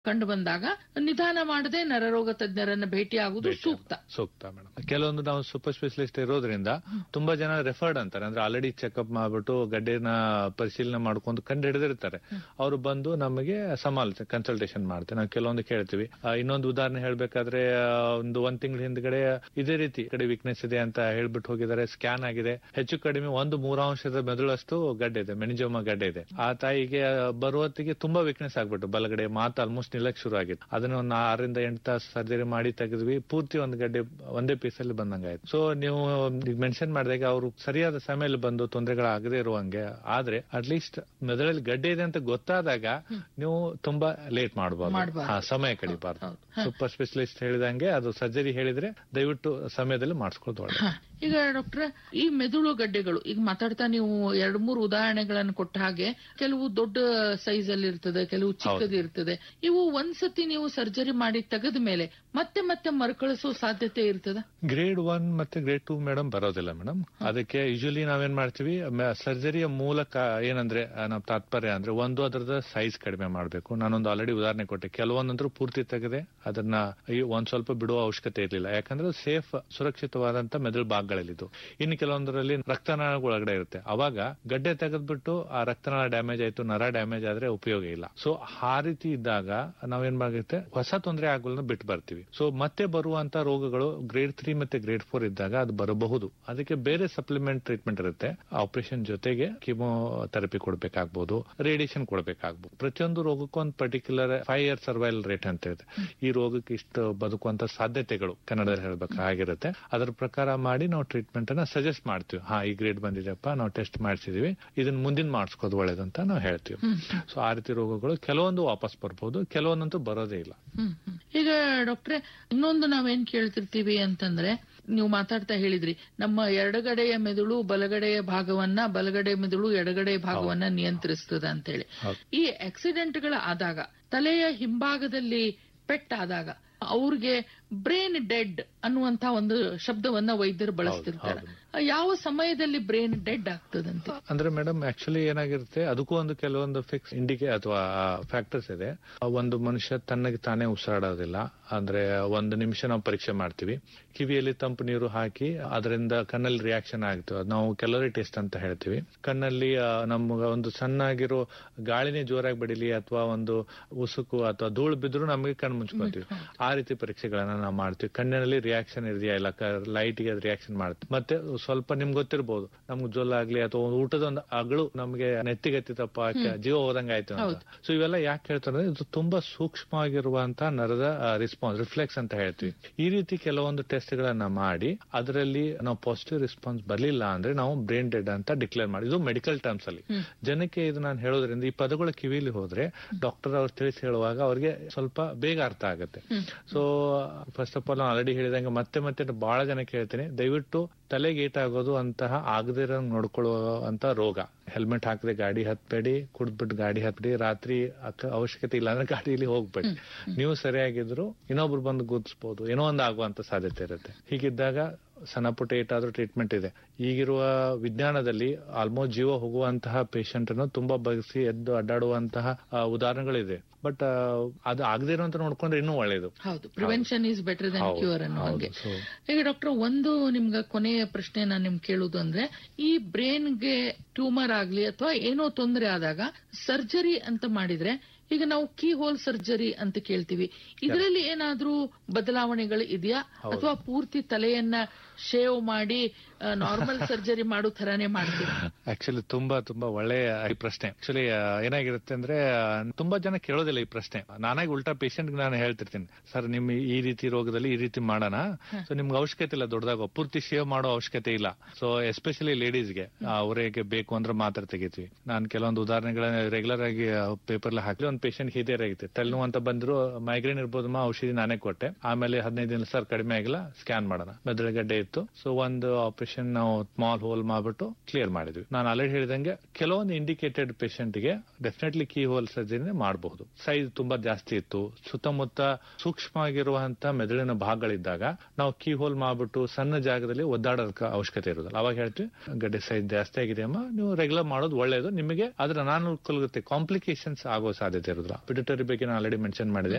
ಕಂಡು ಬಂದಾಗ ನಿಧಾನ ಮಾಡದೆ ನರರೋಗ ತಜ್ಞರನ್ನ ಭೇಟಿಯಾಗುವುದು ಭೇಟಿ ಸೂಕ್ತ ಸೂಕ್ತ ಮೇಡಮ್ ಕೆಲವೊಂದು ನಾವು ಸೂಪರ್ ಸ್ಪೆಷಲಿಸ್ಟ್ ಇರೋದ್ರಿಂದ ತುಂಬಾ ಜನ ರೆಫರ್ಡ್ ಅಂತಾರೆ ಅಂದ್ರೆ ಆಲ್ರೆಡಿ ಚೆಕ್ಅಪ್ ಮಾಡ್ಬಿಟ್ಟು ಗಡ್ಡೆನ ಪರಿಶೀಲನೆ ಮಾಡ್ಕೊಂಡು ಕಂಡು ಹಿಡಿದಿರ್ತಾರೆ ಅವರು ಬಂದು ನಮಗೆ ಸಮಾಲೋಚನೆ ಕನ್ಸಲ್ಟೇಷನ್ ಮಾಡ್ತಾರೆ ನಾವು ಕೆಲವೊಂದು ಕೇಳ್ತೀವಿ ಆ, ಇನ್ನೊಂದು ಉದಾಹರಣೆ ಹೇಳ್ಬೇಕಾದ್ರೆ ಆ, ಒಂದು ಒಂದ್ ತಿಂಗಳ ಹಿಂದ್ಗಡೆ ಇದೇ ರೀತಿ ಈ ಕಡೆ ವೀಕ್ನೆಸ್ ಇದೆ ಅಂತ ಹೇಳ್ಬಿಟ್ಟು ಹೋಗಿದ್ದಾರೆ ಸ್ಕ್ಯಾನ್ ಆಗಿದೆ ಹೆಚ್ಚು ಕಡಿಮೆ ಒಂದು ಮೂರಾಂಶದ ಮೆದುಳಷ್ಟು ಗಡ್ಡೆ ಇದೆ ಮೆನಿಜೋಮ ಗಡ್ಡೆ ಇದೆ ಆ ತಾಯಿಗೆ ಬರುವತ್ತಿಗೆ ತುಂಬಾ ವೀಕ್ನೆಸ್ ಆಗ್ಬಿಟ್ಟು ಬಲಗಡೆ ಮಾತು ಆಲ್ಮೋಸ್ಟ್ ನಿಲ್ಲಕ್ ಶುರು ಆಗಿತ್ತು ಅದನ್ನ ಒಂದು ಆರರಿಂದ ಎಂಟು ತಾಸು ಸರ್ಜರಿ ಮಾಡಿ ತೆಗೆದ್ವಿ ಪೂರ್ತಿ ಒಂದು ಗಡ್ಡೆ ಒಂದೇ ಪೀಸ್ ಅಲ್ಲಿ ಬಂದಂಗಾಯ್ತು ಸೊ ನೀವು ಮೆನ್ಷನ್ ಮಾಡಿದಾಗ ಅವರು ಸರಿಯಾದ ಸಮಯದಲ್ಲಿ ಬಂದು ತೊಂದರೆಗಳಾಗದೇ ಇರುವಂಗೆ ಆದ್ರೆ ಅಟ್ಲೀಸ್ಟ್ ಮೆದುಳಲ್ಲಿ ಗಡ್ಡೆ ಇದೆ ಅಂತ ಗೊತ್ತಾದಾಗ ನೀವು ತುಂಬಾ ಲೇಟ್ ಮಾಡಬಾರ್ದು ಮಾಡ್ಬಾರ್ದು. ಹಾ, ಸಮಯ ಕಡಿಬಾರ್ದು ಹೌದು. ಸೂಪರ್ ಸ್ಪೆಷಲಿಸ್ಟ್ ಹೇಳಿದಂಗೆ ಅದು ಸರ್ಜರಿ ಹೇಳಿದ್ರೆ ದಯವಿಟ್ಟು ಸಮಯದಲ್ಲಿ ಮಾಡಿಸ್ಕೊಳ್ಳೋದು ಒಳ್ಳೆ ಹ. ಈಗ ಡಾಕ್ಟ್ರೆ ಈ ಮೆದುಳು ಗಡ್ಡೆಗಳು ಈಗ ಮಾತಾಡ್ತಾ ನೀವು ಎರಡ್ ಮೂರು ಉದಾಹರಣೆಗಳನ್ನು ಕೊಟ್ಟ ಹಾಗೆ ಕೆಲವು ದೊಡ್ಡ ಸೈಜ್ ಅಲ್ಲಿ ಇರ್ತದೆ ಕೆಲವು ಚಿಕ್ಕದು ಇರ್ತದೆ ಇವು ಒಂದ್ಸತಿ ನೀವು ಸರ್ಜರಿ ಮಾಡಿ ತೆಗೆದ ಮೇಲೆ ಮತ್ತೆ ಮತ್ತೆ ಮರುಕಳಿಸೋ ಸಾಧ್ಯತೆ ಇರ್ತದ ಗ್ರೇಡ್ ಒನ್ ಮತ್ತೆ ಗ್ರೇಡ್ ಟೂ ಮೇಡಮ್ ಬರೋದಿಲ್ಲ ಮೇಡಮ್ ಅದಕ್ಕೆ ಯೂಶಲಿ ನಾವೇನ್ ಮಾಡ್ತೀವಿ ಸರ್ಜರಿಯ ಮೂಲಕ ಏನಂದ್ರೆ ಆ, ನಾವು ತಾತ್ಪರ್ಯ ಅಂದ್ರೆ ಒಂದು ಅದರದ ಸೈಜ್ ಕಡಿಮೆ ಮಾಡಬೇಕು ನಾನೊಂದು ಆಲ್ರೆಡಿ ಉದಾಹರಣೆ ಕೊಟ್ಟೆ ಕೆಲವೊಂದಂದ್ರೂ ಪೂರ್ತಿ ತೆಗೆದೆ ಅದನ್ನ ಈ ಒಂದ್ ಸ್ವಲ್ಪ ಬಿಡುವ ಅವಶ್ಯಕತೆ ಇರಲಿಲ್ಲ ಯಾಕಂದ್ರೆ ಸೇಫ್ ಸುರಕ್ಷಿತವಾದಂತ ಮೆದುಳು ಭಾಗಗಳಲ್ಲಿದ್ದು ಇನ್ನು ಕೆಲವೊಂದರಲ್ಲಿ ರಕ್ತನಾಳ ಒಳಗಡೆ ಇರುತ್ತೆ ಅವಾಗ ಗಡ್ಡೆ ತೆಗೆದ್ಬಿಟ್ಟು ಆ ರಕ್ತನಾಳ ಡ್ಯಾಮೇಜ್ ಆಯ್ತು ನರ ಡ್ಯಾಮೇಜ್ ಆದ್ರೆ ಉಪಯೋಗ ಇಲ್ಲ ಸೊ ಆ ರೀತಿ ಇದ್ದಾಗ ನಾವೇನ್ ಮಾಡುತ್ತೆ ಹೊಸ ತೊಂದರೆ ಆಗೋದನ್ನ ಬಿಟ್ಟು ಬರ್ತೀವಿ ಸೊ ಮತ್ತೆ ಬರುವಂತ ರೋಗಗಳು ಗ್ರೇಡ್ ತ್ರೀ ಮತ್ತೆ ಗ್ರೇಡ್ ಫೋರ್ ಇದ್ದಾಗ ಅದು ಬರಬಹುದು ಅದಕ್ಕೆ ಬೇರೆ ಸಪ್ಲಿಮೆಂಟ್ ಟ್ರೀಟ್ಮೆಂಟ್ ಇರುತ್ತೆ ಆಪರೇಷನ್ ಜೊತೆಗೆ ಕಿಮೋಥೆರಪಿ ಕೊಡ್ಬೇಕಾಗ್ಬೋದು ರೇಡಿಯೇಷನ್ ಕೊಡ್ಬೇಕಾಗ್ಬೋದು ಪ್ರತಿಯೊಂದು ರೋಗಕ್ಕೂ ಒಂದು particular five year survival rate ಅಂತ ಇದೆ ಈ ರೋಗಕ್ಕೆ ಇಷ್ಟು ಬದುಕುವಂತ ಸಾಧ್ಯತೆಗಳು ಕನ್ನಡದಲ್ಲಿ ಹೇಳ್ಬೇಕಾಗಿರುತ್ತೆ ಅದರ ಪ್ರಕಾರ ಮಾಡಿ ನಾವು ಟ್ರೀಟ್ಮೆಂಟ್ ಅನ್ನ ಸಜೆಸ್ಟ್ ಮಾಡ್ತೀವಿ ಹಾ ಈ ಗ್ರೇಡ್ ಬಂದಿದೆಪ್ಪ ನಾವು ಟೆಸ್ಟ್ ಮಾಡಿಸಿದೀವಿ ಇದನ್ನ ಮುಂದಿನ ಮಾಡಿಸ್ಕೋದು ಒಳ್ಳೇದಂತ ನಾವು ಹೇಳ್ತೀವಿ ಸೊ ಆ ರೀತಿ ರೋಗಗಳು ಕೆಲವೊಂದು ವಾಪಸ್ ಬರ್ಬೋದು ಕೆಲವೊಂದಂತೂ ಬರೋದೇ ಇಲ್ಲ ಹ್ಮ್ ಹ್ಮ್. ಈಗ ಡಾಕ್ಟ್ರೆ ಇನ್ನೊಂದು ನಾವೇನ್ ಕೇಳ್ತಿರ್ತೀವಿ ಅಂತಂದ್ರೆ ನೀವು ಮಾತಾಡ್ತಾ ಹೇಳಿದ್ರಿ ನಮ್ಮ ಎಡಗಡೆಯ ಮೆದುಳು ಬಲಗಡೆಯ ಭಾಗವನ್ನ ಬಲಗಡೆ ಮೆದುಳು ಎಡಗಡೆ ಭಾಗವನ್ನ ನಿಯಂತ್ರಿಸ್ತದ ಅಂತೇಳಿ ಹೌದು. ಈ ಆಕ್ಸಿಡೆಂಟ್ಗಳ ಆದಾಗ ತಲೆಯ ಹಿಂಭಾಗದಲ್ಲಿ ಪೆಟ್ಟಾದಾಗ ಅವ್ರಿಗೆ ಬ್ರೇನ್ ಡೆಡ್ ಅನ್ನುವಂತ ಒಂದು ಶಬ್ದವನ್ನ ವೈದ್ಯರು ಬಳಸ್ತಿರ್ತಾರೆ ಯಾವ ಸಮಯದಲ್ಲಿ ಬ್ರೇನ್ ಡೆಡ್ ಆಗ್ತದಂತೆ ಅಂದ್ರೆ ಮೇಡಮ್ ಆಕ್ಚುಲಿ ಏನಾಗಿರುತ್ತೆ ಅದಕ್ಕೂ ಒಂದು ಕೆಲವೊಂದು ಫಿಕ್ಸ್ ಇಂಡಿಕೆ ಅಥವಾ ಫ್ಯಾಕ್ಟರ್ಸ್ ಇದೆ ಒಂದು ಮನುಷ್ಯ ತನ್ನಗೆ ತಾನೇ ಉಸಿರಾಡೋದಿಲ್ಲ ಅಂದ್ರೆ ಒಂದು ನಿಮಿಷ ನಾವು ಪರೀಕ್ಷೆ ಮಾಡ್ತೀವಿ ಕಿವಿಯಲ್ಲಿ ತಂಪು ನೀರು ಹಾಕಿ ಅದರಿಂದ ಕಣ್ಣಲ್ಲಿ ರಿಯಾಕ್ಷನ್ ಆಗುತ್ತೆ ಅದ್ ನಾವು ಕೆಲವರಿ ಟೆಸ್ಟ್ ಅಂತ ಹೇಳ್ತೀವಿ ಕಣ್ಣಲ್ಲಿ ಆ, ನಮ್ಗೆ ಒಂದು ಸಣ್ಣಾಗಿರೋ ಗಾಳಿನೇ ಜೋರಾಗಿ ಬಡಿಲಿ ಅಥವಾ ಒಂದು ಉಸುಕು ಅಥವಾ ಧೂಳು ಬಿದ್ರು ನಮಗೆ ಕಣ್ಣು ಮುಚ್ಕೊಂತೀವಿ ಆ ರೀತಿ ಪರೀಕ್ಷೆಗಳನ್ನ ನಾವು ಮಾಡ್ತೀವಿ ಕಣ್ಣಿನಲ್ಲಿ ರಿಯಾಕ್ಷನ್ ಇದೆಯಾ ಇಲ್ಲ ಲೈಟ್ಗೆ ರಿಯಾಕ್ಷನ್ ಮಾಡುತ್ತೆ ಮತ್ತೆ ಸ್ವಲ್ಪ ನಿಮ್ಗೆ ಗೊತ್ತಿರ್ಬೋದು ನಮ್ಗೆ ಜೊಲ್ಲ ಆಗ್ಲಿ ಅಥವಾ ಒಂದು ಊಟದ ಒಂದು ಅಗಳು ನಮ್ಗೆ ನೆತ್ತಿಗೆ ಎತ್ತಿತಪ್ಪ ಕ- ಜೀವ ಹೋದಂಗ ಆಯ್ತು ಅಂತ ಸೊ ಇವೆಲ್ಲ ಯಾಕೆ ಹೇಳ್ತಾರೆ ಅಂದ್ರೆ ಇದು ತುಂಬಾ ಸೂಕ್ಷ್ಮವಾಗಿರುವಂತಹ ನರದ ರಿಸ್ಪಾನ್ಸ್ ರಿಫ್ಲೆಕ್ಸ್ ಅಂತ ಹೇಳ್ತೀವಿ ಈ ರೀತಿ ಕೆಲವೊಂದು ಟೆಸ್ಟ್ ಗಳನ್ನ ಮಾಡಿ ಅದರಲ್ಲಿ ನಾವು ಪಾಸಿಟಿವ್ ರೆಸ್ಪಾನ್ಸ್ ಬರ್ಲಿಲ್ಲ ಅಂದ್ರೆ ನಾವು ಬ್ರೈನ್ ಡೆಡ್ ಅಂತ ಡಿಕ್ಲೇರ್ ಮಾಡಿ ಇದು ಮೆಡಿಕಲ್ ಟರ್ಮ್ಸ್ ಅಲ್ಲಿ ಜನಕ್ಕೆ ಇದು ನಾನು ಹೇಳೋದ್ರಿಂದ ಈ ಪದಗಳು ಕಿವಿಲಿ ಹೋದ್ರೆ ಡಾಕ್ಟರ್ ಅವ್ರು ತಿಳಿಸಿ ಹೇಳುವಾಗ ಅವ್ರಿಗೆ ಸ್ವಲ್ಪ ಬೇಗ ಅರ್ಥ ಆಗುತ್ತೆ ಸೊ ಫಸ್ಟ್ ಆಫ್ ಆಲ್ ನಾನು ಆಲ್ರೆಡಿ ಹೇಳಿದಂಗೆ ಮತ್ತೆ ಮತ್ತೆ ಬಹಳ ಜನ ಕೇಳ್ತೀನಿ ದಯವಿಟ್ಟು ತಲೆಗೆ ಏಟಾಗೋದು ಅಂತಹ ಆಗದಿರೋ ನೋಡ್ಕೊಳ್ಳುವಂತ ರೋಗ ಹೆಲ್ಮೆಟ್ ಹಾಕದೆ ಗಾಡಿ ಹತ್ಬೇಡಿ ಕುಡ್ದ್ಬಿಟ್ಟು ಗಾಡಿ ಹತ್ಬೇಡಿ ರಾತ್ರಿ ಅಕ್ಕ- ಅವಶ್ಯಕತೆ ಇಲ್ಲ ಅಂದ್ರೆ ಗಾಡಿಯಲ್ಲಿ ಹೋಗ್ಬೇಡಿ ನೀವು ಸರಿಯಾಗಿದ್ರು ಇನ್ನೊಬ್ರು ಬಂದು ಗುರ್ತಿಸಬಹುದು ಏನೋ ಒಂದು ಆಗುವಂತ ಸಾಧ್ಯತೆ ಇರುತ್ತೆ ಹೀಗಿದ್ದಾಗ ಸಣ್ಣ ಪುಟ್ಟ ಏಟಾದ್ರೂ ಟ್ರೀಟ್ಮೆಂಟ್ ಇದೆ ಈಗಿರುವ ವಿಜ್ಞಾನದಲ್ಲಿ ಆಲ್ಮೋಸ್ಟ್ ಜೀವ ಹೋಗುವಂತಹ ಪೇಷಂಟ್ ಅನ್ನು ತುಂಬಾ ಬಗ್ಸಿ ಎದ್ದು ಅಡ್ಡಾಡುವಂತಹ ಆ, ಉದಾಹರಣೆಗಳಿದೆ ಬಟ್ ಅದು ಆಗದೇ ಇರುವಂತ ನೋಡ್ಕೊಂಡ್ರೆ ಇನ್ನೂ ಒಳ್ಳೇದು ಹೌದು ಪ್ರಿವೆನ್ಷನ್ ಈಸ್ ಬೆಟರ್ ದನ್ ಹೌದು, ಕ್ಯೂರ್ ಅನ್ನೋ ಹೌದು. ಹಾಗೆ So, ಈಗ ಡಾಕ್ಟರ್ ಒಂದು ನಿಮ್ಗೆ ಕೊನೆಯ ಪ್ರಶ್ನೆ ನಾನು ನಿಮ್ಗೆ ಕೇಳುದು ಅಂದ್ರೆ ಈ ಬ್ರೈನ್ಗೆ ಟ್ಯೂಮರ್ ಆಗ್ಲಿ ಅಥವಾ ಏನೋ ತೊಂದರೆ ಆದಾಗ ಸರ್ಜರಿ ಅಂತ ಮಾಡಿದ್ರೆ ಈಗ ನಾವು ಕೀ ಹೋಲ್ ಸರ್ಜರಿ ಅಂತ ಕೇಳ್ತೀವಿ ಇದರಲ್ಲಿ ಏನಾದ್ರೂ ಬದಲಾವಣೆಗಳು ಇದೆಯಾ ಅಥವಾ ಪೂರ್ತಿ ತಲೆಯನ್ನ ಶೇವ್ ಮಾಡಿ ನಾರ್ಮಲ್ ಸರ್ಜರಿ ಮಾಡೋ ತರಾನೇ ಮಾಡ್ತೀವಿ ಆಕ್ಚುಲಿ ತುಂಬಾ ತುಂಬಾ ಒಳ್ಳೆಯ ಈ ಪ್ರಶ್ನೆ ಆಕ್ಚುಲಿ ಏನಾಗಿರುತ್ತೆ ಅಂದ್ರೆ ಆ, ತುಂಬಾ ಜನ ಕೇಳೋದಿಲ್ಲ ಈ ಪ್ರಶ್ನೆ ನಾನಾಗಿ ಉಲ್ಟಾ ಪೇಷಂಟ್ ನಾನು ಹೇಳ್ತಿರ್ತೀನಿ ಸರ್ ನಿಮ್ ಈ ರೀತಿ ರೋಗದಲ್ಲಿ ಈ ರೀತಿ ಮಾಡೋಣ ಸೊ ನಿಮ್ಗೆ ಅವಶ್ಯಕತೆ ಇಲ್ಲ ದೊಡ್ಡದಾಗ ಪೂರ್ತಿ ಶೇವ್ ಮಾಡೋ ಅವಶ್ಯಕತೆ ಇಲ್ಲ ಸೊ ಎಸ್ಪೆಷಲಿ ಲೇಡೀಸ್ಗೆ ಅವರಿಗೆ ಬೇಕು ಅಂದ್ರೆ ಮಾತ್ರ ತೆಗಿತೀವಿ ನಾನು ಕೆಲವೊಂದು ಉದಾಹರಣೆಗಳನ್ನ ರೆಗ್ಯುಲರ್ ಆಗಿ ಪೇಪರ್ ಹಾಕಿ ಒಂದು ಪೇಷಂಟ್ ಹಿರಿಯರ್ ಆಗಿತ್ತು ತಲೆನೋವು ಅಂತ ಬಂದ್ರು ಮೈಗ್ರೇನ್ ಇರ್ಬೋದಮ್ಮ ಔಷಧಿ ನಾನೇ ಕೊಟ್ಟೆ ಆಮೇಲೆ ಹದಿನೈದು ದಿನ ಸರ್ ಕಡಿಮೆ ಆಗಿಲ್ಲ ಸ್ಕ್ಯಾನ್ ಮಾಡೋಣ ಮೆದುಳುಗಡ್ಡೆ ಇತ್ತು ಸೊ ಒಂದು ಆಪರೇಷನ್ ನಾವು ಸ್ಮಾಲ್ ಹೋಲ್ ಮಾಡ್ಬಿಟ್ಟು ಕ್ಲಿಯರ್ ಮಾಡಿದ್ವಿ ನಾನು ಆಲ್ರೆಡಿ ಹೇಳಿದಂಗೆ ಕೆಲವೊಂದು ಇಂಡಿಕೇಟೆಡ್ ಪೇಷಂಟ್ ಗೆ ಡೆಫಿನೆಟ್ಲಿ ಕೀ ಹೋಲ್ ಸರ್ಜರಿ ಮಾಡಬಹುದು ಸೈಜ್ ತುಂಬಾ ಜಾಸ್ತಿ ಇತ್ತು ಸುತ್ತಮುತ್ತ ಸೂಕ್ಷ್ಮವಾಗಿರುವಂತ ಮೆದುಳಿನ ಭಾಗಗಳಿದ್ದಾಗ ನಾವು ಕೀ ಹೋಲ್ ಮಾಡ್ಬಿಟ್ಟು ಸಣ್ಣ ಜಾಗದಲ್ಲಿ ಒದ್ದಾಡೋದಕ್ಕೆ ಅವಶ್ಯಕತೆ ಇರೋದಿಲ್ಲ ಅವಾಗ ಹೇಳ್ತೀವಿ ಗಡ್ಡೆ ಸೈಜ್ ಜಾಸ್ತಿ ಆಗಿದೆ ಅಮ್ಮ ನೀವು ರೆಗ್ಯುಲರ್ ಮಾಡೋದು ಒಳ್ಳೇದು ನಿಮಗೆ ಅದ್ರ ಅನಾನುಕೂಲತೆ ಕಾಂಪ್ಲಿಕೇಶನ್ಸ್ ಆಗೋ ಸಾಧ್ಯತೆ ಇರೋದಿಲ್ಲ ಪಿಡಿಟರಿ ಬಗ್ಗೆ ನಾನು ಆಲ್ರೆಡಿ ಮೆನ್ಷನ್ ಮಾಡಿದೆ